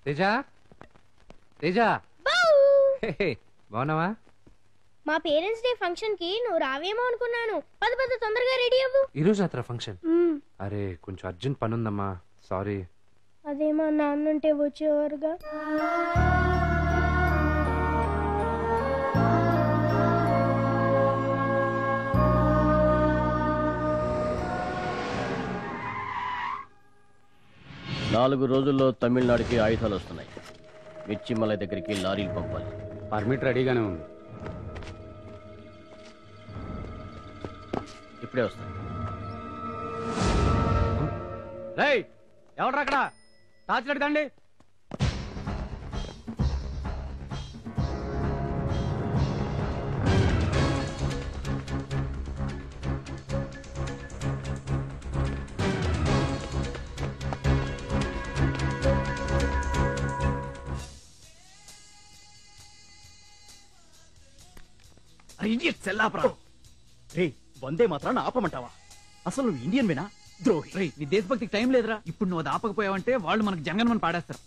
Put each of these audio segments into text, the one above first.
తేజ తేజ హే, హే, బాగున్నావా మా parents day function కి నువ్వు రావేమో అనుకున్నాను పద పద తొందరగా రెడీ అవ్వు ఈరోజు అత్ర ఫంక్షన్ మ్మ్. అరే కొంచెం అర్జెంట్ పని ఉందమ్మా సారీ అదే మా నాన్నుంటే వచ్చేవారుగా నాలుగు రోజుల్లో తమిళనాడుకి ఆయుధాలు వస్తున్నాయి మిర్చిమల దగ్గరికి లారీలు పంపాలి పర్మిట్ రెడీగానే ఉంది ఇప్పుడే వస్తాయి రేయ్ ఎవరు అక్కడ టార్చ్ అడగండి రే వందే మాత్రాన్ని ఆపమంటావా అసలు నువ్వు ఇండియన్ వేనా ద్రోహి రేయ్ నీ దేశభక్తికి టైం లేదురా ఇప్పుడు నువ్వు అది ఆపకపోయావంటే వాళ్ళు మనకు జంగన్మని పాడేస్తారు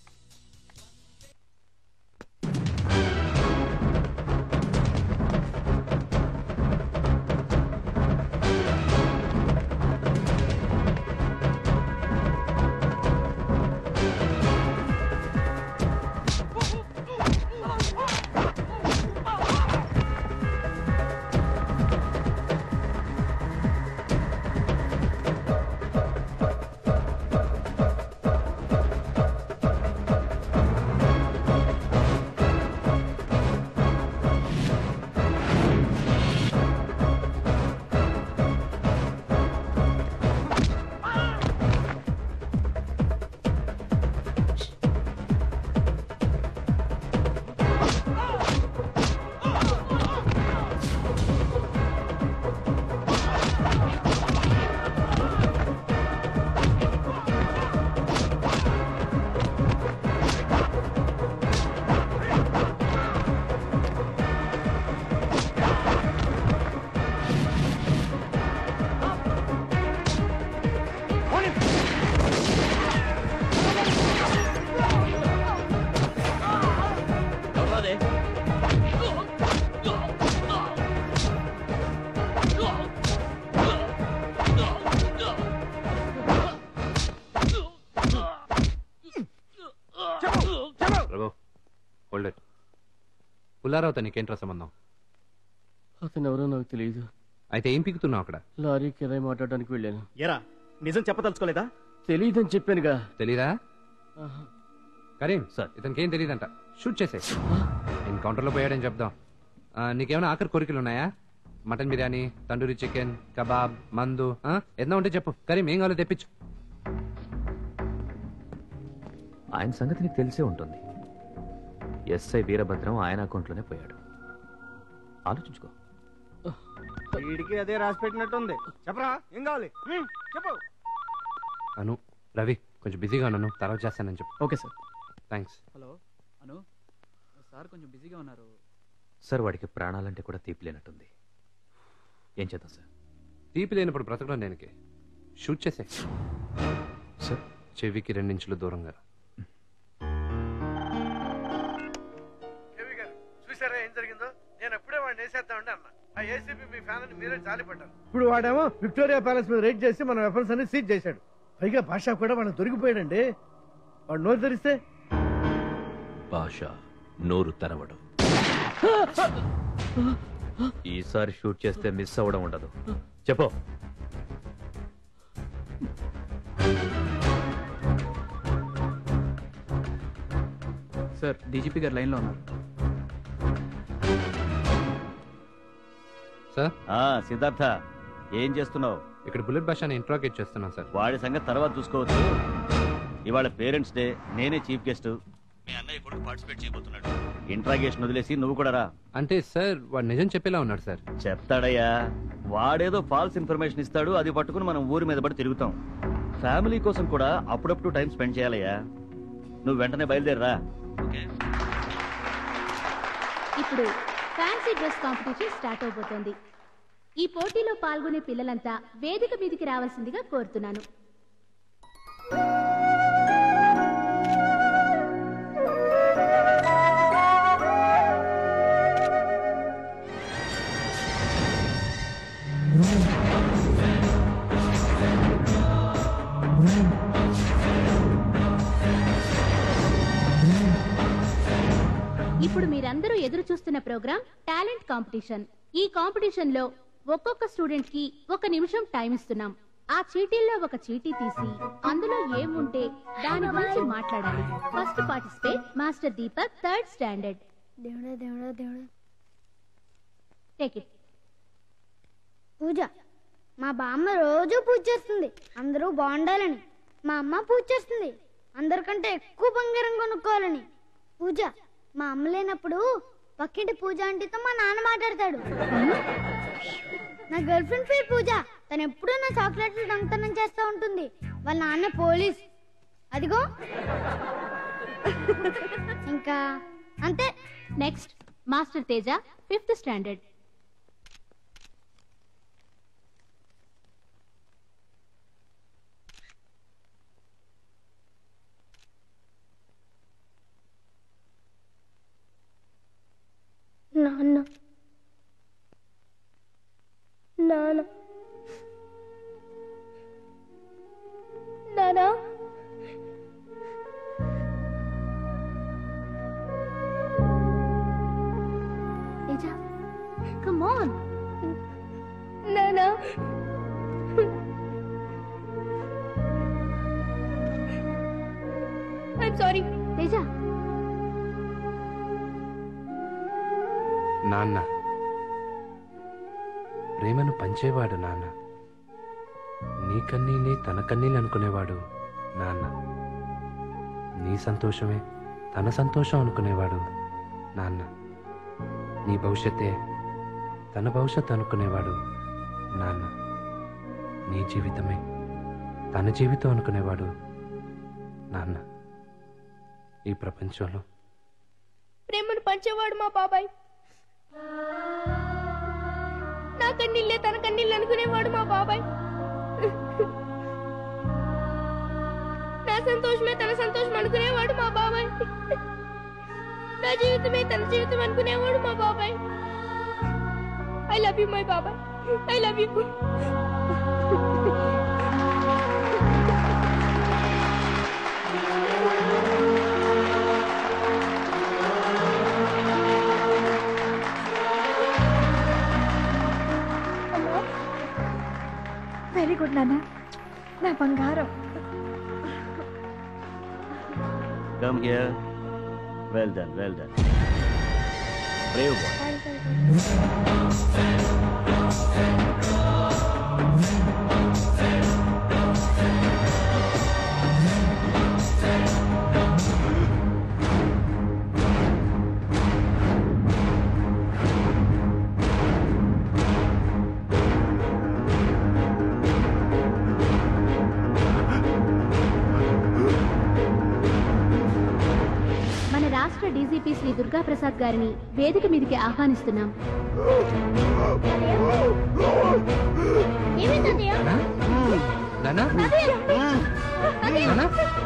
ఎవరాదే రఘు హోల్డ్ ఇట్ పుల్లారావుతో నీకేంట్రా సంబంధం అతను ఎవరో నాకు తెలియదు అయితే ఏం పీకుతున్నావు అక్కడ లారీ కిరాయి మాట్లాడడానికి వెళ్ళాను ఎరా నిజం చెప్పదలుచుకోలేదా తెలియదని చెప్పానుగా తెలీదా ఆహా. కరీం సార్. ఇతనికి ఏం తెలియదంట షూట్ చేసే ఎన్కౌంటర్లో పోయాడని చెప్దాం ఆ, నీకేమైనా ఆఖరి కోరికలు ఉన్నాయా mutton biryani tandoori chicken kebab మందు ఆ? ఏదైనా ఉంటే చెప్పు కరీం ఏం కావాలో తెప్పించు ఆయన సంగతి నీకు తెలిసే ఉంటుంది ఎస్ఐ వీరభద్రం ఆయన అకౌంట్లోనే పోయాడు ఆలోచించుకో వీడికి అదే రాసి పెట్టినట్టుంది చెప్పరా ఏం కావాలి హ్మ్, చెప్పు అను రవి కొంచెం బిజీగా ఉన్నాను తర్వాత చేస్తానని చెప్పు okay sir thanks hello Anu sir కొంచెం బిజీగా ఉన్నారు సార్ వాడికి ప్రాణాలంటే కూడా తీపి లేనట్టుంది ఏం చేద్దాం సార్ తీపి లేనప్పుడు బ్రతకడం దేనికి షూట్ చేసే సార్ చెవికి రెండించులు దూరంగా కేవీ గారు చూసారా ఏం జరిగిందో నేను ఎప్పుడే వాడిని వేసేద్దామండి అన్న ఆ ఏసీపీ మీ ఫ్యాన్ అని మీరే జాలిపడ్డారు ఇప్పుడు వాడేమో విక్టోరియా ప్యాలెస్ మీద రైడ్ చేసి మన వెపన్స్ అన్ని సీజ్ చేశాడు పైగా భాష కూడా మనకు దొరికిపోయాడండి వాడు నోరు తెరిస్తే భాష నోరు తెరవడం ఈసారి షూట్ చేస్తే మిస్ అవ్వడం ఉండదు చెప్పు సార్ డీజీపీ గారు లైన్లో ఉన్నారు సార్ ఆ సిద్ధార్థ ఏం చేస్తున్నావు ఇక్కడ బుల్లెట్ భాషని ఇంట్రాగేట్ చేస్తున్నాను సార్ వాడి సంగతి తర్వాత చూసుకోవచ్చు ఇవాళ పేరెంట్స్ డే నేనే చీఫ్ గెస్ట్ మీ అన్నయ్య కొడుకు పార్టిసిపేట్ చేయబోతున్నాడు ఇంట్రాగేషన్ వదిలేసి నువ్వు కూడా రా అంటే సార్ వాడు నిజం చెప్పేలా ఉన్నాడు సార్ చెప్తాడయ్యా వాడేదో ఫాల్స్ ఇన్ఫర్మేషన్ ఇస్తాడు అది పట్టుకుని మనం ఊరి మీద పడి తిరుగుతాం ఫ్యామిలీ కోసం కూడా అప్పుడప్పుడు టైం స్పెండ్ చేయాలయ్యా నువ్వు వెంటనే బయలుదేరరా ఇప్పుడు ఫ్యాన్సీ డ్రెస్ కాంపిటీషన్ స్టార్ట్ అవబోతోంది ఈ పోటీలో పాల్గొనే పిల్లలంతా వేదిక మీదికి రావాల్సిందిగా కోరుతున్నాను ఇప్పుడు మీరందరూ ఎదురు చూస్తున్న ప్రోగ్రామ్ టాలెంట్ కాంపిటీషన్ ఈ కాంపిటీషన్ లో ఒక్కొక్క స్టూడెంట్ కి ఒక నిమిషం టైం ఇస్తున్నాం ఆ చీటీల్లో ఒక చీటీ తీసి అందులో ఏముంటే దాని గురించి మాట్లాడాలి first participate master Deepak third standard దేవుడా దేవుడా దేవుడా టేక్ ఇట్ పూజ మా బామ్మ రోజు పూజ చేస్తుంది అందరూ బాగుండాలని మా అమ్మ పూజ చేస్తుంది అందరికంటే ఎక్కువ బంగారం కొనుక్కోవాలని పూజ మా అమ్మ లేనప్పుడు పక్కింటి పూజ ఆంటీతో మా నాన్న మాట్లాడతాడు నా గర్ల్ ఫ్రెండ్ పేరు పూజ తను ఎప్పుడూ నా చాక్లెట్లు దొంగతనం చేస్తూ ఉంటుంది వాళ్ళ నాన్న పోలీస్ అదిగో ఇంకా అంతే next master Teja fifth standard నాన్న నాన్న నానా తేజ కమ్ ఆన్ నానా ఐమ్ సారీ తేజ నాన్న ప్రేమను పంచేవాడు నాన్న నీ కన్నీళ్ళే తన కన్నీళ్ళు అనుకునేవాడు నాన్న నీ సంతోషమే తన సంతోషం అనుకునేవాడు నాన్న నీ భవిష్యత్తే తన భవిష్యత్తు అనుకునేవాడు నాన్న నీ జీవితమే తన జీవితం అనుకునేవాడు నాన్న ఈ ప్రపంచంలో ప్రేమను పంచేవాడు మా బాబాయ్ నా కన్నీళ్ళే తన కన్నీళ్ళు అనుకునేవాడు మా బాబాయ్ నా సంతోషమే తన సంతోషం అనుకునేవాడు మా బాబాయ్ నా జీవితమే తన జీవితం అనుకునేవాడు మా బాబాయ్ ఐ లవ్ యూ మై బాబాయ్ I love you very good నాన్న నా బంగారం come here well done well done brave boy మన రాష్ట్ర డీజీపీ శ్రీ దుర్గా ప్రసాద్ గారిని వేదిక మీదకి ఆహ్వానిస్తున్నాం ఏమైందన్నయ్య నానా నానా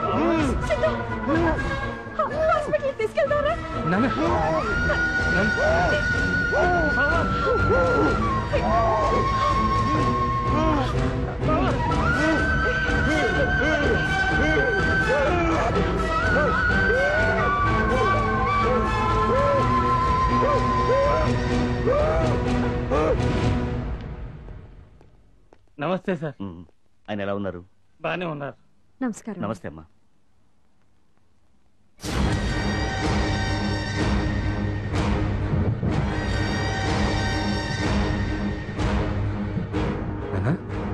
హాస్పిటల్ తీసుకెళ్తారా నానా నమస్తే సార్ మ్మ్. ఆయన ఎలా ఉన్నారు బానే ఉన్నారు నమస్కారం నమస్తే అమ్మా నానా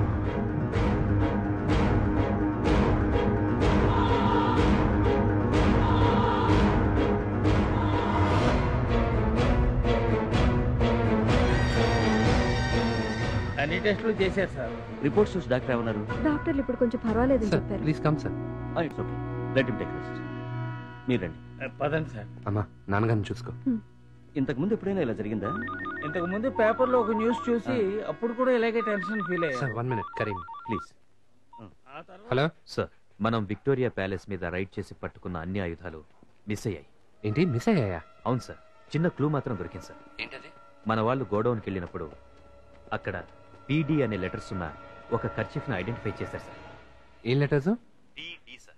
అన్ని టెస్టులు చేశారు సార్ రిపోర్ట్స్ చూసి డాక్టర్ ఏమన్నారు డాక్టర్లు ఇప్పుడు కొంచెం పర్వాలేదని సార్ చెప్పారు please come sir it's okay let him take rest మీరు రండి పదండి సార్ అమ్మా నాన్నగారిని చూసుకో ఇంతకు ముందు ఎప్పుడైనా ఇలా జరిగిందా ఇంతకు ముందు పేపర్లో ఒక న్యూస్ చూసి అప్పుడు కూడా ఇలాగే టెన్షన్ ఫీల్ అయ్యారు sir one minute Karim please ఆ తర్వాత హలో సార్ మనం విక్టోరియా ప్యాలెస్ మీద రైడ్ చేసి పట్టుకున్న అన్ని ఆయుధాలు మిస్ అయ్యాయి ఏంటి మిస్ అయ్యాయా అవును సార్ చిన్న క్లూ మాత్రం దొరికింది సార్ ఏంటది మన వాళ్ళు గోడౌన్కి వెళ్ళినప్పుడు అక్కడ పీడీ అనే లెటర్స్ ఉన్న ఒక కర్చీఫ్ను ఐడెంటిఫై చేశారు సార్ ఏం letters PD sir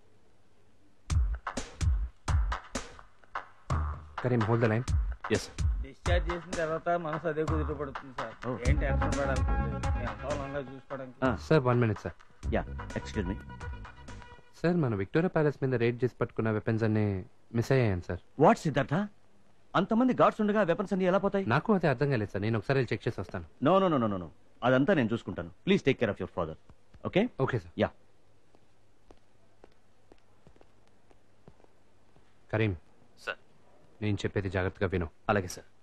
Karim hold the line yes discharge చేసిన తర్వాత మనసు అదే కుదుట పడుతుంది సార్ Oh. ఏం టెన్షన్ పడాలి ఎంతోలంగా చూసుకోవడానికి sir one minute sir yeah excuse me sir మన విక్టోరియా ప్యాలెస్ మీద రేట్ చేసి పట్టుకున్న వెపన్స్ అన్ని మిస్ అయ్యాను సార్ వాట్ సిద్ధార్థ అంతమంది గార్డ్స్ ఉండగా వెపన్స్ అన్ని ఎలా పోతాయి నాకు అదే అర్థం కాలేదు సార్ నేను ఒకసారి చెక్ చేసి వస్తాను no no no no no అదంతా నేను చూసుకుంటాను please take care of your father okay okay sir yeah Karim sir నేను చెప్పేది జాగ్రత్తగా విను అలాగే సార్